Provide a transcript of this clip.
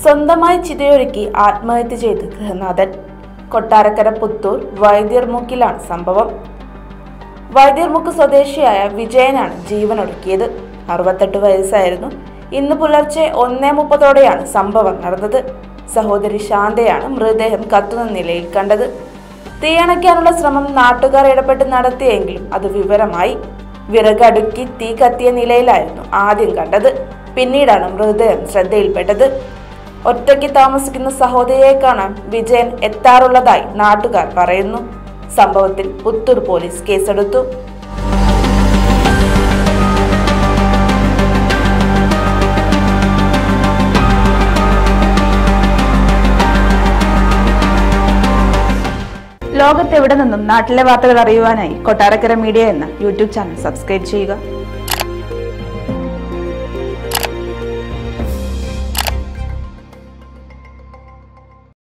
സ്വന്തമായി ചിതയൊരുക്കി ആത്മഹത്യ ചെയ്ത് ഗൃഹനാഥൻ കൊട്ടാരക്കര പുത്തൂർ വൈദ്യർമുക്കിലാണ് സംഭവം വൈദ്യർമുക്ക് സ്വദേശിയായ വിജയനാണ് ജീവനൊടുക്കിയത് അറുപത്തെട്ട് വയസ്സായിരുന്നു ഇന്ന് പുലർച്ചെ ഒന്നേ മുപ്പതോടെയാണ് സംഭവം നടന്നത് സഹോദരി ശാന്തയാണ് മൃതദേഹം കത്തുന്ന നിലയിൽ കണ്ടത് തീയണയ്ക്കാനുള്ള ശ്രമം നാട്ടുകാർ ഇടപെട്ട് നടത്തിയെങ്കിലും അത് വിവരമായി വിറകടുക്കി തീ കത്തിയ നിലയിലായിരുന്നു ആദ്യം കണ്ടത് പിന്നീടാണ് മൃതദേഹം ശ്രദ്ധയിൽപ്പെട്ടത് ഒറ്റയ്ക്ക് താമസിക്കുന്ന സഹോദരിയെ കാണാൻ വിജയൻ എത്താറുള്ളതായി നാട്ടുകാർ പറയുന്നു സംഭവത്തിൽ പുത്തൂർ പോലീസ് കേസെടുത്തു ലോകത്തെവിടെ നിന്നും നാട്ടിലെ വാർത്തകൾ അറിയുവാനായി കൊട്ടാരക്കര മീഡിയ എന്ന യൂട്യൂബ് ചാനൽ സബ്സ്ക്രൈബ് ചെയ്യുക